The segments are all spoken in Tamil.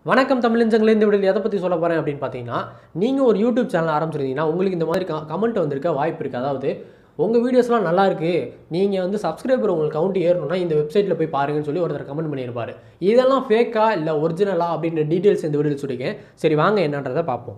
வணக்கம் தமிழஞ்சங்களே இந்த வீடியோவில் எதை பற்றி சொல்ல போகிறேன் அப்படின்னு பார்த்தீங்கன்னா நீங்கள் ஒரு யூடியூப் சேனல் ஆரம்பிச்சிருந்தீங்கன்னா உங்களுக்கு இந்த மாதிரி கமெண்ட் வந்திருக்க வாய்ப்பு இருக்குது அதாவது உங்கள் வீடியோஸ்லாம் நல்லா இருக்கு நீங்கள் வந்து சப்ஸ்கிரைபர் உங்களுக்கு கவுண்ட் ஏறணும்னா இந்த வெப்சைட்டில் போய் பாருங்கன்னு சொல்லி ஒருத்தர் கமெண்ட் பண்ணியிருப்பாரு இதெல்லாம் ஃபேக்கா இல்லை ஒரிஜினலா அப்படின்ற டீட்டெயில்ஸ் இந்த வீடியோவில் சொல்லியிருக்கேன் சரி வாங்க என்னன்றதை பார்ப்போம்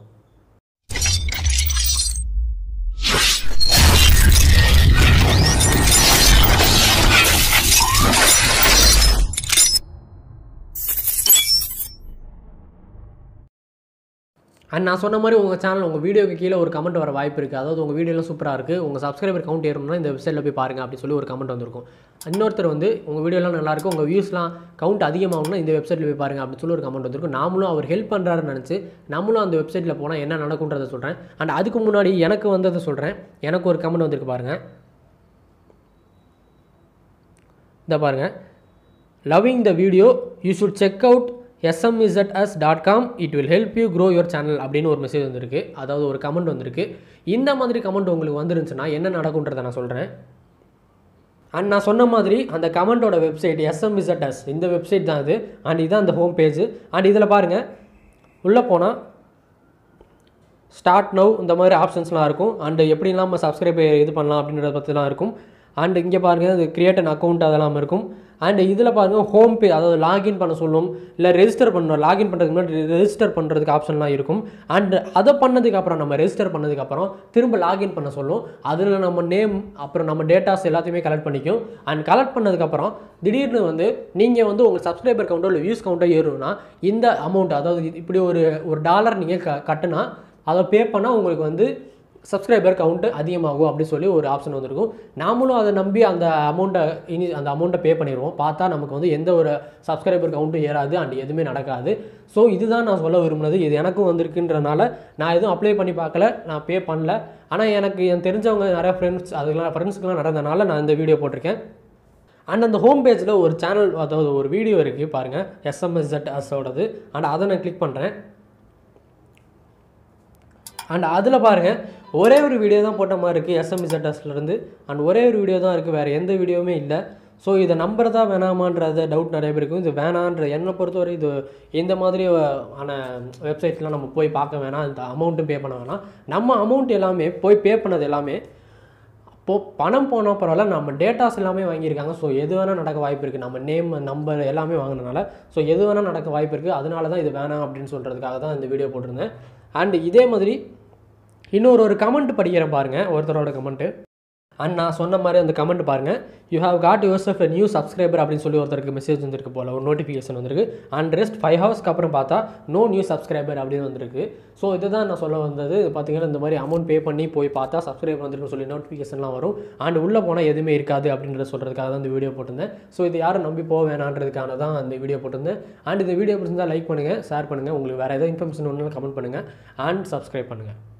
அண்ட் நான் சொன்ன மாதிரி உங்கள் சேனல் உங்கள் வீடியோக்கு கீழே ஒரு கமெண்ட் வர வாய்ப்பு இருக்குது அதாவது உங்கள் வீடியோலாம் சூப்பராக இருக்குது உங்கள் சப்ஸ்கிரைபர் கவுண்ட் ஏறணும்னா இந்த வெப்சைட்டில் போய் பாருங்க அப்படி சொல்லி ஒரு கமெண்ட் வந்திருக்கும் இன்னொருத்தர் வந்து உங்கள் வீடியோலாம் நல்லா இருக்கு உங்கள் வியூஸ்லாம் கவுண்ட் அதிகமாகணும்னா இந்த வெப்சைட்டில் போய் பாருங்க அப்படின்னு சொல்லி ஒரு கமெண்ட் வந்திருக்கும் நாமளும் அவர் ஹெல்ப் பண்ணுறாருன்னு நினச்சி நம்மளும் அந்த வெப்சைட்டில் போனால் என்ன நடக்குன்றதை சொல்கிறேன் அண்ட் அதுக்கு முன்னாடி எனக்கு வந்ததை சொல்கிறேன் எனக்கு ஒரு கமெண்ட் வந்திருக்கு பாருங்கள் இந்த பாருங்கள் loving the video you should check out SMZS dot com it will help you grow your channel அப்படின்னு ஒரு மெசேஜ் வந்திருக்கு அதாவது ஒரு கமெண்ட் வந்திருக்கு இந்த மாதிரி கமெண்ட் உங்களுக்கு வந்துருந்துச்சுன்னா என்ன நடக்குன்றதை நான் சொல்கிறேன் அண்ட் நான் சொன்ன மாதிரி அந்த கமெண்ட்டோட வெப்சைட் எஸ்எம்இசட்எஸ் இந்த வெப்சைட் தான் இது அண்ட் இதுதான் அந்த ஹோம் பேஜ் அண்ட் இதில் பாருங்கள் உள்ளே போனால் ஸ்டார்ட் நவ் இந்த மாதிரி ஆப்ஷன்ஸ்லாம் இருக்கும் அண்டு எப்படிலாம் நம்ம சப்ஸ்கிரைப் இது பண்ணலாம் அப்படின்றத பற்றிலாம் இருக்கும் அண்ட் இங்கே பாருங்கள் இது கிரியேட் அன் அக்கௌண்ட் அதெல்லாம் இருக்கும் அண்ட் இதில் பாருங்கள் ஹோம் பே அதாவது லாகின் பண்ண சொல்லும் இல்லை ரெஜிஸ்டர் பண்ணணும் லாகின் பண்ணுறதுக்கு முன்னாடி ரெஜிஸ்டர் பண்ணுறதுக்கு ஆப்ஷன்லாம் இருக்கும் அண்ட் அதை பண்ணதுக்கு அப்புறம் நம்ம ரெஜிஸ்டர் பண்ணதுக்கு அப்புறம் திரும்ப லாகின் பண்ண சொல்லும் அதில் நம்ம நேம் அப்புறம் நம்ம டேட்டாஸ் எல்லாத்தையுமே கலெக்ட் பண்ணிக்கும் அண்ட் கலெக்ட் பண்ணதுக்கப்புறம் திடீர்னு வந்து நீங்கள் வந்து உங்கள் சப்ஸ்கிரைபர் கவுண்டோ இல்லை வியூஸ் கவுண்டோ ஏறணும்னா இந்த அமௌண்ட் அதாவது இது- இப்படி ஒரு ஒரு டாலர் நீங்கள் க கட்டுனா அதை பே பண்ணால் உங்களுக்கு வந்து சப்ஸ்கிரைபர் கவுண்ட்டு அதிகமாகும் அப்படின்னு சொல்லி ஒரு ஆப்ஷன் வந்திருக்கும் நாமளும் அதை நம்பி அந்த அமௌண்ட்டை இனி அந்த அமௌண்ட்டை பே பண்ணிடுவோம் பார்த்தா நமக்கு வந்து எந்த ஒரு சப்ஸ்கிரைபர் கவுண்ட்டும் ஏறாது அண்ட் எதுவுமே நடக்காது ஸோ இதுதான் நான் சொல்ல விரும்புனது இது எனக்கும் வந்திருக்குன்றனால நான் எதுவும் அப்ளை பண்ணி பார்க்கல நான் பே பண்ணல ஆனால் எனக்கு என் தெரிஞ்சவங்க நிறைய ஃப்ரெண்ட்ஸ் அதுக்கெல்லாம் ஃப்ரெண்ட்ஸுக்கெல்லாம் நடந்தனால நான் இந்த வீடியோ போட்டிருக்கேன் அண்ட் அந்த ஹோம் பேஜில் ஒரு சேனல் அதாவது ஒரு வீடியோ இருக்குது பாருங்கள் எஸ்எம்எஸ்எட் அஸோடது அண்ட் அதை நான் கிளிக் பண்ணுறேன் அண்ட் அதில் பாருங்கள் ஒரே ஒரு வீடியோ தான் போட்ட மாதிரி இருக்குது எஸ்எம்இசட்எஸ்லேருந்து அண்ட் ஒரே ஒரு வீடியோ தான் இருக்குது வேறு எந்த வீடியோவுமே இல்லை ஸோ இதை நம்புறதா வேணாமான்றது டவுட் நிறைய பேருக்கு இது வேணான்ற என்னை பொறுத்தவரை இது இந்த மாதிரி ஆன வெப்சைட்ஸ்லாம் நம்ம போய் பார்க்க வேணாம் இந்த அமௌண்ட்டும் பே பண்ண வேணாம் நம்ம அமௌண்ட் எல்லாமே போய் பே பண்ணது எல்லாமே அப்போது பணம் போனால் பரவாயில்ல நம்ம டேட்டாஸ் எல்லாமே வாங்கியிருக்காங்க ஸோ எது வேணால் நடக்க வாய்ப்பு இருக்குது நம்ம நேம் நம்பர் எல்லாமே வாங்கினனால ஸோ எது வேணால் நடக்க வாய்ப்பு இருக்குது அதனால தான் இது வேணாம் அப்படின்னு சொல்கிறதுக்காக தான் இந்த வீடியோ போட்டிருந்தேன் அண்ட் இதே மாதிரி இன்னொரு ஒரு கமெண்ட் படிக்கிறேன் பாருங்கள் ஒருத்தரோட கமெண்ட்டு அண்ட் நான் சொன்ன மாதிரி அந்த கமெண்ட் பாருங்கள் you have got your chef new subscriber அப்படின்னு சொல்லி ஒருத்தருக்கு மெசேஜ் வந்திருக்கு போல் ஒரு நோட்டிஃபிகேஷன் வந்திருக்கு அண்ட் ரெஸ்ட் ஃபைவ் ஹவர்ஸ்க்கு அப்புறம் பார்த்தா நோ நியூ சப்ஸ்கிரைபர் அப்படின்னு வந்திருக்கு ஸோ இதுதான் நான் சொல்ல வந்தது இது பார்த்தீங்கன்னா இந்த மாதிரி அமௌண்ட் பே பண்ணி போய் பார்த்தா சப்ஸ்கிரைபர் வந்திருக்குன்னு சொல்லி நோட்டிஃபிகேஷன்லாம் வரும் அண்ட் உள்ளே போனால் எதுவுமே இருக்காது அப்படின்றத சொல்கிறதுக்காக தான் இந்த வீடியோ போட்டிருந்தேன் ஸோ இது யாரும் நம்பி போக வேணான்றதுக்காக தான் அந்த வீடியோ போட்டிருந்தேன் அண்ட் இந்த வீடியோ பிடிச்சிருந்தா லைக் பண்ணுங்கள் ஷேர் பண்ணுங்கள் உங்களுக்கு வேறு எதாவது இன்ஃபர்மேஷன் ஒன்று கமெண்ட் பண்ணுங்கள் அண்ட் சப்ஸ்கிரைப் பண்ணுங்கள்